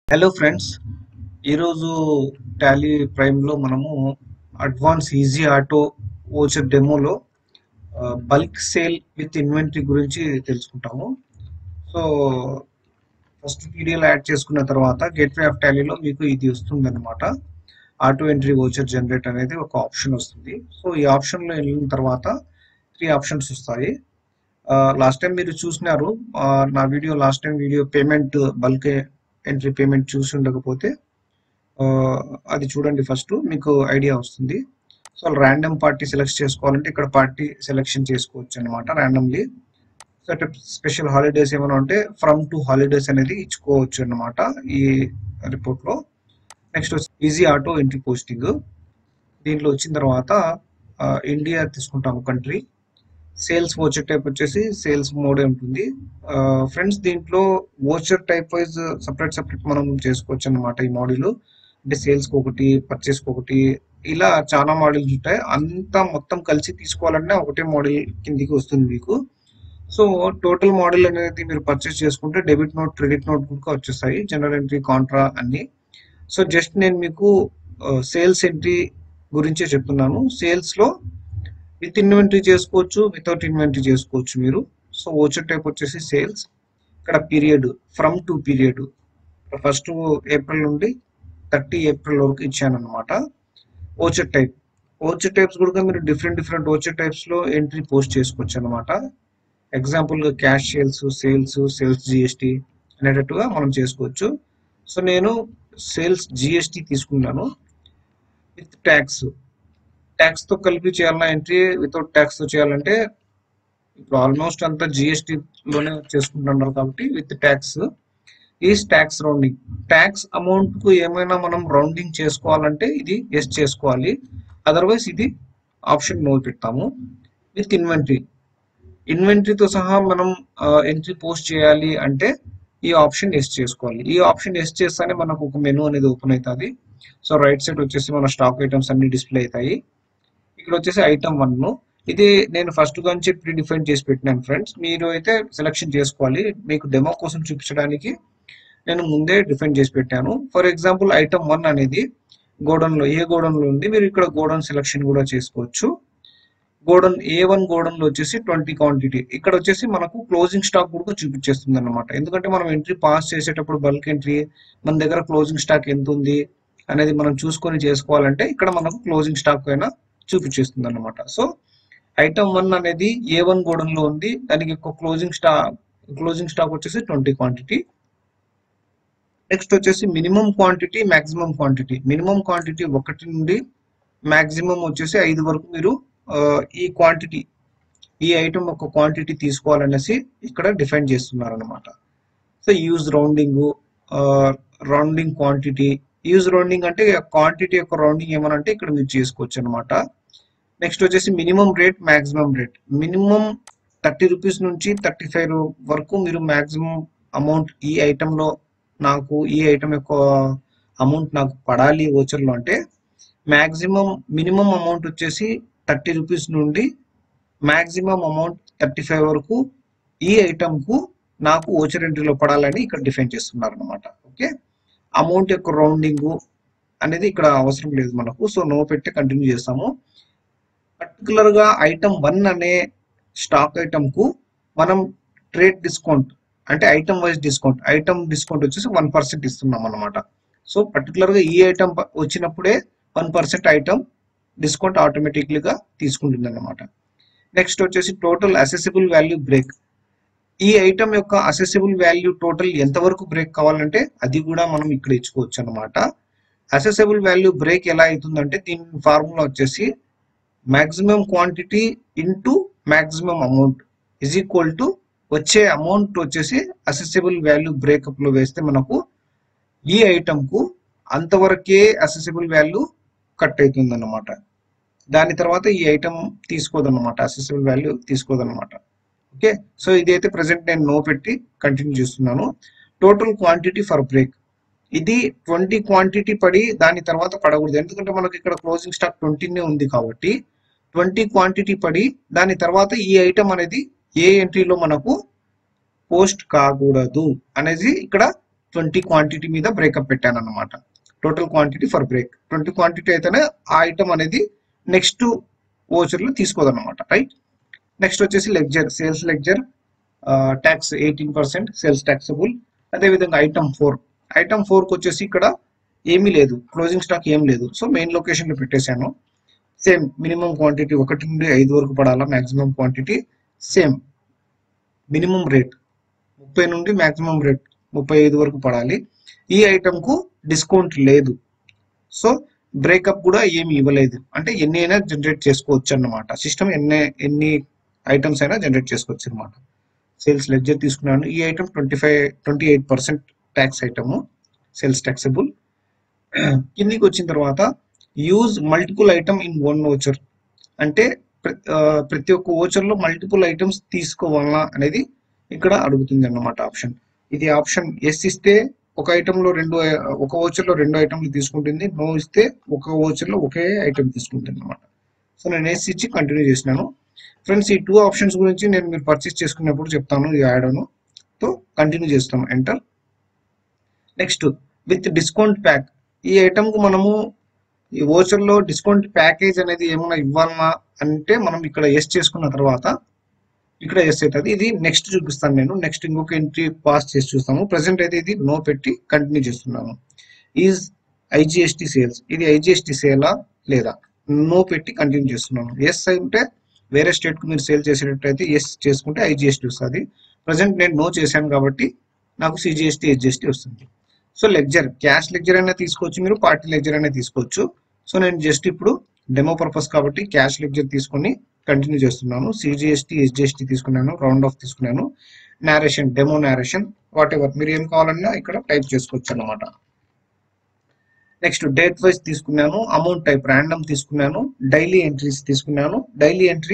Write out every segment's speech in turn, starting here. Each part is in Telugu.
హలో ఫ్రెండ్స్ ఈరోజు టాలీ ప్రైమ్లో మనము అడ్వాన్స్ ఈజీ ఆటో ఓచర్ డెమోలో బల్క్ సేల్ విత్ ఇన్వెంటరీ గురించి తెలుసుకుంటాము సో ఫస్ట్ వీడియోలో యాడ్ చేసుకున్న తర్వాత గేట్వే ఆఫ్ టాలీలో మీకు ఇది వస్తుంది అనమాట ఆటో ఎంట్రీ ఓచర్ జనరేట్ అనేది ఒక ఆప్షన్ వస్తుంది సో ఈ ఆప్షన్లో వెళ్ళిన తర్వాత త్రీ ఆప్షన్స్ వస్తాయి లాస్ట్ టైం మీరు చూసినారు ఆ, నా video last time video payment bulk entry payment చూసి ఉండకపోతే ఆ, అది చూడండి ఫస్ట్ మీకు ఐడియా వస్తుంది సో ర్యాండమ్ పార్టీ సెలెక్ట్ చేసుకోవాలంటే ఇక్కడ పార్టీ సెలెక్షన్ చేసుకోవచ్చు అనమాట ర్యాండమ్లీ సో స్పెషల్ హాలిడేస్ ఏమైనా ఉంటే ఫ్రమ్ టు హాలిడేస్ అనేది ఇచ్చుకోవచ్చు అనమాట ఈ రిపోర్ట్లో next easy auto entry posting దీంట్లో వచ్చిన తర్వాత ఆ, ఇండియా తీసుకుంటాము కంట్రీ సేల్స్ ఓచర్ టైప్ వచ్చేసి సేల్స్ మోడే ఉంటుంది ఫ్రెండ్స్ దీంట్లో voucher type wise separate separate మనం చేసుకోవచ్చు అనమాట ఈ మోడల్ అంటే సేల్స్ కి ఒకటి పర్చేస్ కి ఒకటి ఇలా చాలా మోడల్స్ ఉంటాయి అంతా మొత్తం కలిసి తీసుకోవాలంటే ఒకటే మోడల్ కిందికి వస్తుంది మీకు సో టోటల్ మోడల్ అనేది మీరు పర్చేస్ చేసుకుంటే డెబిట్ నోట్ క్రెడిట్ నోట్ కూడా వచ్చేస్తాయి జనరల్ ఎంట్రీ కాంట్రా అన్ని సో జస్ట్ నేను మీకు సేల్స్ ఎంట్రీ గురించే చెప్తున్నాను సేల్స్ లో విత్ ఇన్వెంటరీ చేసుకోవచ్చు వితౌట్ ఇన్వెంటరీ చేసుకోవచ్చు మీరు సో ఓచర్ టైప్ వచ్చేసి సేల్స్ ఇక్కడ period from to period first April నుండి థర్టీ ఏప్రిల్ వరకు ఇచ్చాను అనమాట ఓచర్ టైప్ ఓచర్ టైప్స్ కూడా మీరు డిఫరెంట్ డిఫరెంట్ ఓచర్ టైప్స్ లో ఎంట్రీ పోస్ట్ చేసుకోవచ్చు అనమాట ఎగ్జాంపుల్ గా cash sales sales sales GST అనేటట్టుగా మనం చేసుకోవచ్చు సో నేను సేల్స్ జిఎస్టి తీసుకున్నాను విత్ ట్యాక్స్ ట్యాక్స్ తో కలిపి చేయాలన్నా ఎంట్రీ వితౌట్ ట్యాక్స్ తో చేయాలంటే ఇప్పుడు ఆల్మోస్ట్ అంతా జిఎస్టి లోనే చేసుకుంటున్నారు కాబట్టి with tax is tax rounding tax amount కు ఏమైనా మనం రౌండింగ్ చేసుకోవాలంటే ఇది ఎస్ చేసుకోవాలి అదర్వైజ్ ఇది ఆప్షన్ నో పెడతాము విత్ ఇన్వెంటరీ ఇన్వెంటరీతో సహా మనం ఎంట్రీ పోస్ట్ చేయాలి అంటే ఈ ఆప్షన్ ఎస్ చేసుకోవాలి ఈ ఆప్షన్ ఎస్ చేస్తేనే మనకు ఒక మెనూ అనేది ఓపెన్ అవుతుంది సో రైట్ సైడ్ వచ్చేసి మన స్టాక్ ఐటమ్స్ అన్ని డిస్ప్లే అవుతాయి ఇక్కడ వచ్చేసి ఐటమ్ వన్ ఇది నేను ఫస్ట్ నుంచి ప్రీ డిఫైన్ చేసి పెట్టినాను ఫ్రెండ్స్ మీరు అయితే సెలెక్షన్ చేసుకోవాలి మీకు డెమో కోసం చూపించడానికి నేను ముందే డిఫైన్ చేసి పెట్టాను ఫర్ ఎగ్జాంపుల్ ఐటమ్ వన్ అనేది గోడౌన్ లో ఏ గోడౌన్ లో ఉంది మీరు ఇక్కడ గోడౌన్ సెలెక్షన్ కూడా చేసుకోవచ్చు గోడౌన్ ఏ వన్ గోడౌన్ లో వచ్చేసి ట్వంటీ క్వాంటిటీ ఇక్కడ వచ్చేసి మనకు క్లోజింగ్ స్టాక్ కూడా చూపించేస్తుంది అనమాట ఎందుకంటే మనం ఎంట్రీ పాస్ చేసేటప్పుడు బల్క్ ఎంట్రీ మన దగ్గర క్లోజింగ్ స్టాక్ ఎంత ఉంది అనేది మనం చూసుకొని చేసుకోవాలంటే ఇక్కడ మనకు క్లోజింగ్ స్టాక్ అయినా చూపించేస్తుంది అనమాట సో ఐటమ్ వన్ అనేది ఏ వన్ గోడౌన్ లో ఉంది దానికి ఒక క్లోజింగ్ స్టాక్ క్లోజింగ్ స్టాక్ వచ్చేసి ట్వంటీ క్వాంటిటీ నెక్స్ట్ వచ్చేసి minimum quantity maximum quantity minimum quantity ఒకటి నుండి మాక్సిమం వచ్చేసి ఐదు వరకు మీరు ఆ, ఈ క్వాంటిటీ ఈ ఐటమ్ ఒక క్వాంటిటీ తీసుకోవాలనేసి ఇక్కడ డిఫైన్ చేస్తున్నారు అనమాట so use rounding rounding quantity use rounding అంటే క్వాంటిటీ యొక్క రౌండింగ్ ఏమనంటే ఇక్కడ మీరు చేసుకోవచ్చు అనమాట నెక్స్ట్ వచ్చేసి minimum rate maximum rate minimum thirty rupees నుంచి థర్టీ ఫైవ్ వరకు మీరు మాక్సిమం అమౌంట్ ఈ item లో నాకు ఈ ఐటమ్ యొక్క అమౌంట్ నాకు పడాలి voucher లో అంటే మాక్సిమం మినిమం అమౌంట్ వచ్చేసి థర్టీ రూపీస్ నుండి మాక్సిమం అమౌంట్ థర్టీ ఫైవ్ వరకు ఈ ఐటమ్ కు నాకు ఓచర్ ఎంట్రీలో పడాలని ఇక్కడ డిఫైన్ చేస్తున్నారు అనమాట ఓకే అమౌంట్ యొక్క రౌండింగ్ అనేది ఇక్కడ అవసరం లేదు మనకు సో నో పెట్టి కంటిన్యూ చేస్తాము పర్టికులర్ గా ఐటమ్ వన్ అనే స్టాక్ ఐటమ్ కు మనం ట్రేడ్ డిస్కౌంట్ అంటే item wise discount item discount వచ్చేసి వన్ పర్సెంట్ ఇస్తున్నాం అనమాట సో పర్టికులర్ గా ఈ ఐటమ్ వచ్చినప్పుడే వన్ పర్సెంట్ ఐటమ్ డిస్కౌంట్ ఆటోమేటిక్లీగా తీసుకుంటుంది అనమాట నెక్స్ట్ వచ్చేసి టోటల్ అసెసిబుల్ వాల్యూ బ్రేక్ ఈ ఐటమ్ యొక్క అసెసిబుల్ వాల్యూ టోటల్ ఎంతవరకు బ్రేక్ కావాలంటే అది కూడా మనం ఇక్కడ ఇచ్చుకోవచ్చు అనమాట అసెసిబుల్ వాల్యూ బ్రేక్ ఎలా అవుతుందంటే దీని ఫార్ములా వచ్చేసి maximum quantity into maximum amount is equal to వచ్చే అమౌంట్ వచ్చేసి అసెసిబుల్ వాల్యూ బ్రేకప్ లో వేస్తే మనకు ఈ ఐటమ్ కు అంతవరకే అసెసిబుల్ వాల్యూ కట్ అవుతుంది అనమాట దాని తర్వాత ఈ ఐటమ్ తీసుకోదన్నమాట అసెసిబుల్ వాల్యూ తీసుకోదన్నమాట ఓకే సో ఇదైతే ప్రెసెంట్ నేను నో పెట్టి కంటిన్యూ చేస్తున్నాను టోటల్ క్వాంటిటీ ఫర్ బ్రేక్ ఇది ట్వంటీ క్వాంటిటీ పడి దాని తర్వాత పడకూడదు ఎందుకంటే మనకి ఇక్కడ క్లోజింగ్ స్టాక్ ట్వంటీనే ఉంది కాబట్టి ట్వంటీ క్వాంటిటీ పడి దాని తర్వాత ఈ ఐటమ్ అనేది ఏ ఎంట్రీలో మనకు పోస్ట్ కాకూడదు అనేది ఇక్కడ ట్వంటీ క్వాంటిటీ మీద బ్రేకప్ పెట్టాను అనమాట total quantity for break twenty quantity అయితేనే ఆ ఐటమ్ అనేది నెక్స్ట్ ఓచర్లో తీసుకోదన్నమాట రైట్ నెక్స్ట్ వచ్చేసి ledger sales ledger tax eighteen percent sales taxable అదేవిధంగా ఐటమ్ ఫోర్ ఐటమ్ ఫోర్కి వచ్చేసి ఇక్కడ ఏమీ లేదు క్లోజింగ్ స్టాక్ ఏం లేదు సో మెయిన్ లొకేషన్లో పెట్టేశాను సేమ్ మినిమం క్వాంటిటీ ఒకటి నుండి ఐదు వరకు పడాలా maximum quantity same minimum rate ముప్పై నుండి మాక్సిమం రేట్ ముప్పై ఐదు వరకు పడాలి ఈ ఐటమ్కు డిస్కౌంట్ లేదు సో బ్రేకప్ కూడా ఏమి ఇవ్వలేదు అంటే ఎన్ని అయినా జనరేట్ చేసుకోవచ్చు అన్నమాట సిస్టమ్ ఎన్ని ఎన్ని ఐటమ్స్ అయినా జనరేట్ చేసుకోవచ్చు అనమాట సేల్స్ లెడ్జర్ తీసుకున్నాను ఈ item twenty five twenty eight percent tax item sales taxable కిందికి వచ్చిన తర్వాత use multiple item in one voucher అంటే ప్ర- ఆ, ప్రతి ఒక్క ఓచర్ లో మల్టిపుల్ ఐటమ్స్ తీసుకోవాలా అనేది ఇక్కడ అడుగుతుంది అన్నమాట ఆప్షన్ ఇది ఆప్షన్ ఎస్ ఇస్తే ఒక ఐటమ్ లో రెండు ఐ- ఒక ఓచర్ లో రెండు ఐటమ్లు తీసుకుంటుంది నో ఇస్తే ఒక ఓచర్ లో ఒకే ఐటమ్ తీసుకుంటుంది అనమాట సో నేను ఎస్ ఇచ్చి కంటిన్యూ చేసినాను ఫ్రెండ్స్ ఈ టూ ఆప్షన్స్ గురించి నేను మీరు పర్చేస్ చేసుకున్నప్పుడు చెప్తాను ఈ యాడ్ అను తో కంటిన్యూ చేస్తాను enter next with discount pack ఈ ఐటమ్ కు మనము ఈ voucher లో డిస్కౌంట్ ప్యాకేజ్ అనేది ఏమైనా ఇవ్వాలన్నా అంటే మనం ఇక్కడ ఎస్ చేసుకున్న తర్వాత ఇక్కడ ఎస్ అవుతుంది ఇది నెక్స్ట్ చూపిస్తాను నేను నెక్స్ట్ ఇంకొక ఎంట్రీ పాస్ చేసి చూస్తాము ప్రజెంట్ అయితే ఇది నో పెట్టి కంటిన్యూ చేస్తున్నాను ఈజ్ ఐజిఎస్టి సేల్స్ ఇది ఐజిఎస్టి సేలా లేదా నో పెట్టి కంటిన్యూ చేస్తున్నాను ఎస్ అంటే వేరే స్టేట్ కు మీరు సేల్ చేసేటట్టయితే ఎస్ చేసుకుంటే ఐజిఎస్టి వస్తుంది ప్రజెంట్ నేను నో చేశాను కాబట్టి నాకు సిజిఎస్టి హెచ్జిఎస్టి వస్తుంది సో లెక్చర్ క్యాష్ లెక్చర్ అయినా తీసుకోవచ్చు మీరు పార్టీ లెక్చర్ అయినా తీసుకోవచ్చు సో నేను జస్ట్ ఇప్పుడు డెమో పర్పస్ కాబట్టి క్యాష్ లెక్చర్ తీసుకొని కంటిన్యూ చేస్తున్నాను సిజిఎస్టి ఎస్జిఎస్టి తీసుకున్నాను రౌండ్ ఆఫ్ తీసుకున్నాను narration demo narration whatever మీరు ఏం కావాలన్నా ఇక్కడ టైప్ చేసుకోవచ్చు అన్నమాట నెక్స్ట్ డేట్ వైజ్ తీసుకున్నాను అమౌంట్ టైప్ ర్యాండమ్ తీసుకున్నాను డైలీ ఎంట్రీస్ తీసుకున్నాను daily entry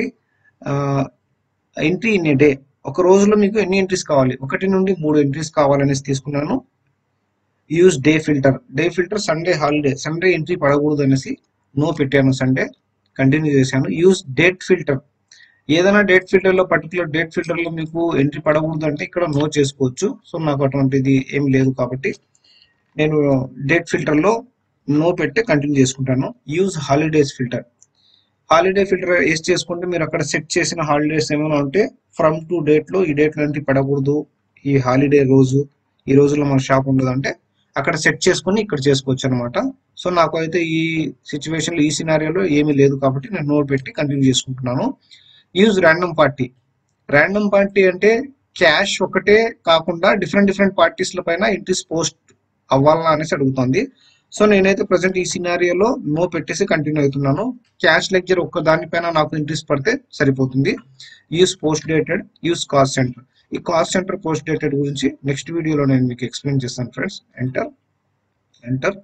entry in a day ఒక రోజులో మీకు ఎన్ని ఎంట్రీస్ కావాలి ఒకటి నుండి మూడు ఎంట్రీస్ కావాలనేసి తీసుకున్నాను use day filter day filter Sunday holiday Sunday entry పడకూడదు అనేసి నో పెట్టాను సండే కంటిన్యూ చేశాను యూజ్ డేట్ ఫిల్టర్ ఏదైనా డేట్ ఫిల్టర్ లో పర్టికులర్ డేట్ ఫిల్టర్ లో మీకు ఎంట్రీ పడకూడదు అంటే ఇక్కడ నో చేసుకోవచ్చు సో నాకు అటువంటిది ఏం లేదు కాబట్టి నేను డేట్ ఫిల్టర్ లో నో పెట్టి కంటిన్యూ చేసుకుంటాను use holidays filter holiday filter వేసి చేసుకుంటే మీరు అక్కడ సెట్ చేసిన హాలిడేస్ ఏమైనా ఉంటే ఫ్రమ్ టు డేట్ లో ఈ డేట్ లో ఎంట్రీ పడకూడదు ఈ హాలిడే రోజు ఈ రోజుల్లో మన షాప్ ఉండదు అంటే అక్కడ సెట్ చేసుకొని ఇక్కడ చేసుకోవచ్చు అనమాట సో నాకు అయితే ఈ సిచ్యువేషన్ లో ఈ సినారియోలో ఏమీ లేదు కాబట్టి నేను నోట్ పెట్టి కంటిన్యూ చేసుకుంటున్నాను use random party random party అంటే క్యాష్ ఒకటే కాకుండా డిఫరెంట్ డిఫరెంట్ పార్టీస్ల పైన ఇంట్రెస్ పోస్ట్ అవ్వాలా అనేసి అడుగుతుంది సో నేనైతే ప్రజెంట్ ఈ సినారియోలో నో పెట్టేసి కంటిన్యూ అవుతున్నాను క్యాష్ లెక్చర్ ఒక్క దానిపైన నాకు ఇంట్రెస్ట్ పడితే సరిపోతుంది use post dated use cost center ఈ కాస్ట్ సెంటర్ పోస్ట్ డేటెడ్ గురించి నెక్స్ట్ వీడియోలో నేను మీకు ఎక్స్ప్లెయిన్ చేస్తాను ఫ్రెండ్స్ ఎంటర్ ఎంటర్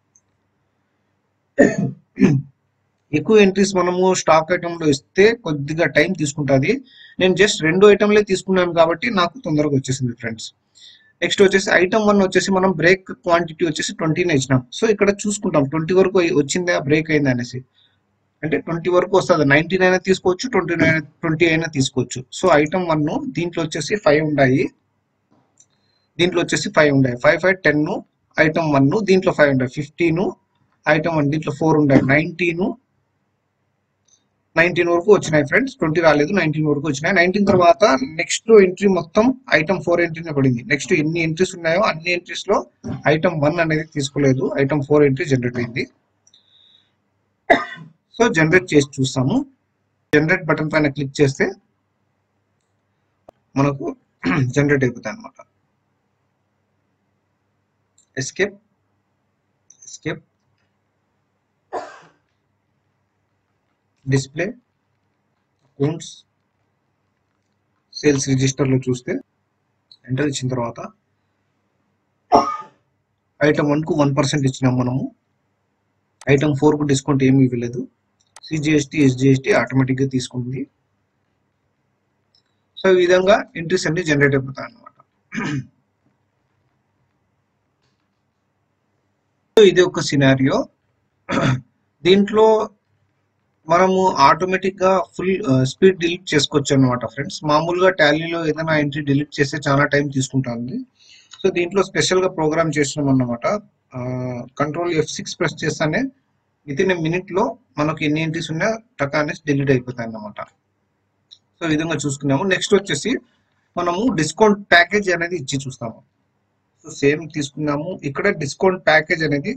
ఎక్కువ ఎంట్రీస్ మనము స్టాక్ ఐటమ్ లో ఇస్తే కొద్దిగా టైం తీసుకుంటుంది నేను జస్ట్ రెండు ఐటమ్లే తీసుకున్నాను కాబట్టి నాకు తొందరగా వచ్చేసింది ఫ్రెండ్స్ నెక్స్ట్ వచ్చేసి ఐటమ్ వన్ వచ్చేసి మనం బ్రేక్ క్వాంటిటీ వచ్చేసి ట్వంటీనే ఇచ్చినాం సో ఇక్కడ చూసుకుంటాం ట్వంటీ వరకు వచ్చిందా బ్రేక్ అయిందా అనేసి అంటే ట్వంటీ వరకు వస్తుంది నైన్టీన్ అయినా తీసుకోవచ్చు ట్వంటీ నైన్ ట్వంటీ అయినా తీసుకోవచ్చు సో ఐటమ్ వన్ దీంట్లో వచ్చేసి ఫైవ్ ఉన్నాయి దీంట్లో వచ్చేసి ఫైవ్ ఉన్నాయి five five ten item one దీంట్లో ఫైవ్ ఉన్నాయి ఫిఫ్టీన్ ఐటమ్ వన్ దీంట్లో ఫోర్ ఉన్నాయి నైన్టీన్ నైన్టీన్ వరకు వచ్చినాయి ఫ్రెండ్స్ ట్వంటీ రాలేదు నైన్టీన్ వరకు వచ్చినాయి నైన్టీన్ తర్వాత నెక్స్ట్ ఎంట్రీ మొత్తం ఐటమ్ ఫోర్ ఎంట్రీనే పడింది నెక్స్ట్ ఎన్ని ఎంట్రీస్ ఉన్నాయో అన్ని ఎంట్రీస్ లో ఐటమ్ వన్ అనేది తీసుకోలేదు ఐటమ్ ఫోర్ ఎంట్రీ జనరేట్ అయింది సో జనరేట్ చేసి చూస్తాము జనరేట్ బటన్ పైన క్లిక్ చేస్తే మనకు జనరేట్ అయిపోతాయి అనమాట escape escape display accounts sales రిజిస్టర్లో చూస్తే ఎంటర్ ఇచ్చిన తర్వాత ఐటమ్ వన్కు వన్ పర్సెంట్ ఇచ్చినాం మనము ఐటమ్ ఫోర్కు డిస్కౌంట్ ఏమీ ఇవ్వలేదు సిజిఎస్టీ ఎస్జిఎస్టీ ఆటోమేటిక్గా తీసుకుంటుంది సో ఈ విధంగా ఎంట్రీస్ అన్ని జనరేట్ అయిపోతాయి అన్నమాట సో ఇది ఒక సినారియో దీంట్లో మనము ఆటోమేటిక్ గా ఫుల్ స్పీడ్ డిలీట్ చేసుకోవచ్చు అనమాట ఫ్రెండ్స్ మామూలుగా టాలీలో ఏదైనా ఎంట్రీ డిలీట్ చేస్తే చాలా టైం తీసుకుంటుంది సో దీంట్లో స్పెషల్ గా ప్రోగ్రామ్ చేసినాం అన్నమాట కంట్రోల్ ఎఫ్ సిక్స్ ప్రెస్ చేస్తానే విత్ ఇన్ మినిట్ లో మనకు ఎన్ని ఎంట్రీస్ ఉన్నా టక్ అనేసి డిలీట్ అయిపోతాయి అన్నమాట సో ఈ విధంగా చూసుకున్నాము నెక్స్ట్ వచ్చేసి మనము డిస్కౌంట్ ప్యాకేజ్ అనేది ఇచ్చి చూస్తాము సో సేమ్ తీసుకున్నాము ఇక్కడ డిస్కౌంట్ ప్యాకేజ్ అనేది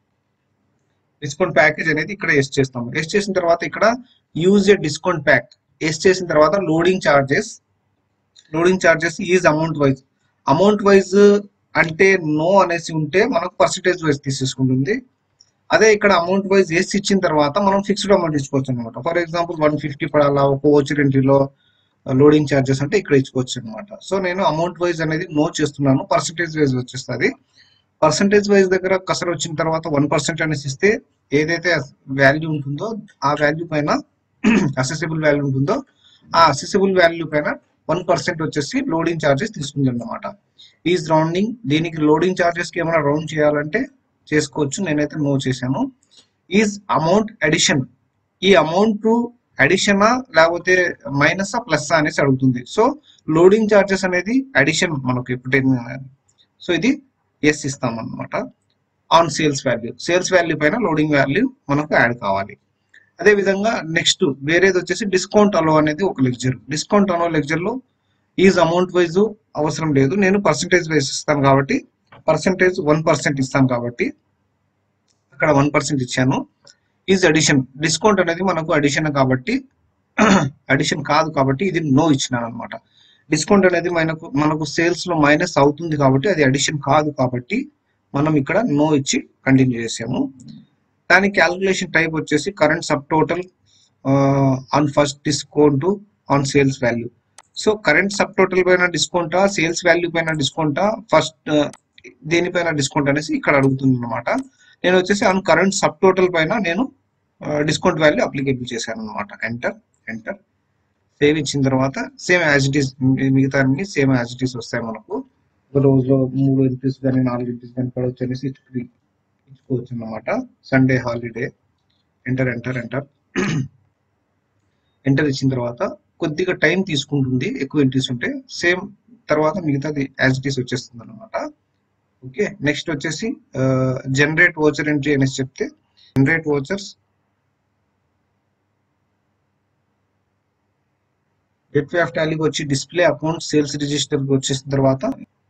డిస్కౌంట్ ప్యాకేజ్ అనేది ఇక్కడ ఎస్ చేస్తాము ఎస్ చేసిన తర్వాత ఇక్కడ use a discount pack yes చేసిన తర్వాత loading charges loading charges is amount wise amount wise అంటే నో అనేసి ఉంటే మనకు పర్సంటేజ్ వైజ్ తీసేసుకుంటుంది అదే ఇక్కడ అమౌంట్ వైజ్ వేసి ఇచ్చిన తర్వాత మనం ఫిక్స్డ్ అమౌంట్ ఇచ్చుకోవచ్చు అనమాట ఫర్ ఎగ్జాంపుల్ వన్ ఫిఫ్టీ పడాలా ఒక ఓచర్ ఎంట్రీలో లోడింగ్ చార్జెస్ అంటే ఇక్కడ ఇచ్చుకోవచ్చు అనమాట సో నేను అమౌంట్ వైజ్ అనేది నో చేస్తున్నాను పర్సంటేజ్ వైజ్ వచ్చేస్తుంది పర్సంటేజ్ వైజ్ దగ్గర కసర వచ్చిన తర్వాత వన్ పర్సెంట్ అనేసి ఇస్తే ఏదైతే వాల్యూ ఉంటుందో ఆ వాల్యూ పైన అసెసిబుల్ వాల్యూ ఉంటుందో ఆ అసెసిబుల్ వాల్యూ పైన వన్ పర్సెంట్ వచ్చేసి లోడింగ్ చార్జెస్ తీసుకుంది అనమాట ఈజ్ రౌండింగ్ దీనికి లోడింగ్ చార్జెస్ కి ఏమైనా రౌండ్ చేయాలంటే చేసుకోవచ్చు నేనైతే నో చేశాను ఈజ్ అమౌంట్ అడిషన్ ఈ అమౌంట్ అడిషనా లేకపోతే మైనస్ ప్లస్ అనేసి అడుగుతుంది సో లోడింగ్ చార్జెస్ అనేది అడిషన్ మనకు ఎప్పుడైనా సో ఇది ఎస్ ఇస్తాం అనమాట on sales value sales value పైన లోడింగ్ వాల్యూ మనకు యాడ్ కావాలి అదే విధంగా నెక్స్ట్ వేరేది వచ్చేసి డిస్కౌంట్ అలో అనేది ఒక లెక్చర్ డిస్కౌంట్ అలో లెక్చర్ లో ఈజ్ అమౌంట్ వైజ్ అవసరం లేదు నేను పర్సంటేజ్ వైజ్ ఇస్తాను కాబట్టి పర్సంటేజ్ వన్ పర్సెంట్ ఇస్తాను కాబట్టి అక్కడ వన్ పర్సెంట్ ఇచ్చాను ఈజ్ అడిషన్ డిస్కౌంట్ అనేది మనకు అడిషన్ కాబట్టి అడిషన్ కాదు కాబట్టి ఇది నో ఇచ్చినాను అనమాట డిస్కౌంట్ అనేది మనకు మనకు సేల్స్ లో మైనస్ అవుతుంది కాబట్టి అది అడిషన్ కాదు కాబట్టి మనం ఇక్కడ నో ఇచ్చి కంటిన్యూ చేసాము దాని క్యాలిక్యులేషన్ టైప్ వచ్చేసి current subtotal on first discount on sales value so current subtotal పైన డిస్కౌంటా సేల్స్ వాల్యూ పైన డిస్కౌంటా ఫస్ట్ దేనిపైన డిస్కౌంట్ అనేసి ఇక్కడ అడుగుతుంది అనమాట నేను వచ్చేసి ఆన్ కరెంట్ సబ్ టోటల్ పైన నేను డిస్కౌంట్ వాల్యూ అప్లికేబుల్ చేశాను అనమాట ఎంటర్ ఎంటర్ సేవ్ ఇచ్చిన తర్వాత సేమ్ యాజ్ ఇట్ ఈస్ మిగతా అన్ని సేమ్ యాజ్ ఇట్ ఈస్ వస్తాయి మనకు ఒక రోజులో మూడు ఎంట్రీస్ కానీ నాలుగు ఎంట్రీస్ కానీ పడవచ్చు అనేసి ఇచ్చుకుని ఇచ్చుకోవచ్చు అనమాట Sunday holiday enter enter enter enter ఇచ్చిన తర్వాత కొద్దిగా టైం తీసుకుంటుంది ఎక్కువ ఎంట్రీస్ ఉంటే సేమ్ తర్వాత మిగతాది యాజ్ ఇట్ ఈస్ వచ్చేస్తుంది అనమాట ఓకే నెక్స్ట్ వచ్చేసి జనరేట్ ఓచర్ ఎంట్రీ అనేసి చెప్తే జనరేట్ ఓచర్స్ గెట్వే ఆఫ్ టాలీకి వచ్చి డిస్ప్లే అకౌంట్ సేల్స్ రిజిస్టర్ వచ్చేసిన తర్వాత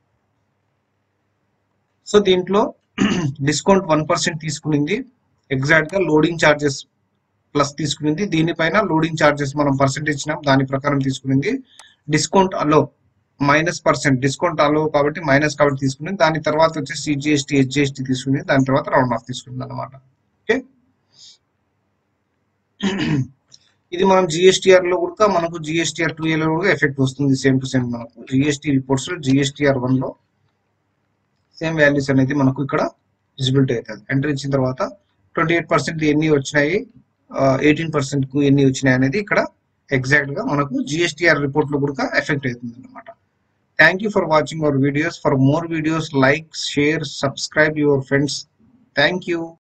సో దీంట్లో డిస్కౌంట్ వన్ పర్సెంట్ తీసుకునింది ఎగ్జాక్ట్ గా లోడింగ్ చార్జెస్ ప్లస్ తీసుకునింది దీనిపైన లోడింగ్ చార్జెస్ మనం పర్సెంట్ ఇచ్చినాం దాని ప్రకారం తీసుకునింది discount allow minus percent discount allow కాబట్టి మైనస్ కాబట్టి తీసుకుని దాని తర్వాత వచ్చి సిజిఎస్టీ హెచ్జిఎస్టీ తీసుకుని దాని తర్వాత రౌండ్ ఆఫ్ తీసుకుంది అనమాట ఓకే ఇది మనం జిఎస్టీఆర్ లో కూడా మనకు జిఎస్టీఆర్ టూ లో కూడా ఎఫెక్ట్ వస్తుంది సేమ్ టు సేమ్ మనకు జిఎస్టీ రిపోర్ట్స్ లో జిఎస్టీఆర్ వన్ లో సేమ్ వాల్యూస్ అనేది మనకు ఇక్కడ విజిబిలిటీ అవుతుంది ఎంటర్ ఇచ్చిన తర్వాత ట్వంటీ ఎయిట్ పర్సెంట్ ఎన్ని వచ్చినాయి ఎయిటీన్ పర్సెంట్ కు ఎన్ని వచ్చినాయి అనేది ఇక్కడ ఎగ్జాక్ట్ గా మనకు జిఎస్టీఆర్ రిపోర్ట్ లో కూడా ఎఫెక్ట్ అవుతుంది అనమాట thank you for watching our videos for more videos like share subscribe your friends thank you